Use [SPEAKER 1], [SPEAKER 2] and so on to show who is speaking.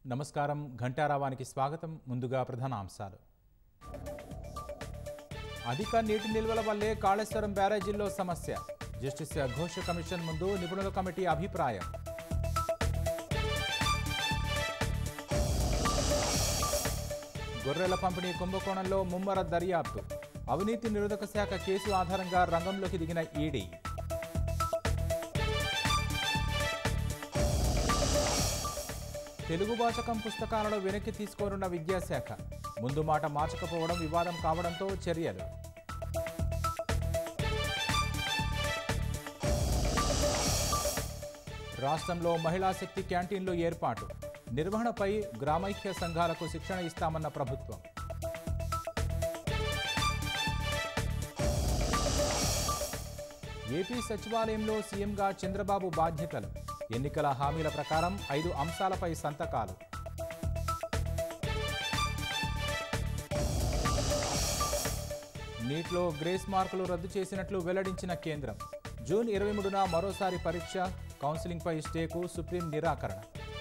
[SPEAKER 1] నమస్కారం ఘంటారావానికి స్వాగతం ముందుగా ప్రధాన అంశాలు అధిక నీటి నిల్వల వల్లే కాళేశ్వరం బ్యారేజీల్లో సమస్య జస్టిస్ ఘోష కమిషన్ ముందు నిపుణుల కమిటీ అభిప్రాయం గొర్రెల పంపిణీ కుంభకోణంలో ముమ్మర దర్యాప్తు అవినీతి నిరోధక శాఖ కేసు ఆధారంగా రంగంలోకి దిగిన ఈడీ తెలుగు వాచకం పుస్తకాలను వెనక్కి తీసుకోనున్న విద్యాశాఖ ముందు మాట మార్చకపోవడం వివాదం కావడంతో చర్యలు రాష్ట్రంలో మహిళా శక్తి క్యాంటీన్లు ఏర్పాటు నిర్వహణపై గ్రామైక్య సంఘాలకు శిక్షణ ఇస్తామన్న ప్రభుత్వం ఏపీ సచివాలయంలో సీఎంగా చంద్రబాబు బాధ్యతలు ఎన్నికల హామీల ప్రకారం ఐదు అంశాలపై సంతకాలు నీట్లో గ్రేస్ మార్కులు రద్దు చేసినట్లు వెల్లడించిన కేంద్రం జూన్ ఇరవై మూడున మరోసారి పరీక్ష కౌన్సిలింగ్పై స్టేకు సుప్రీం నిరాకరణ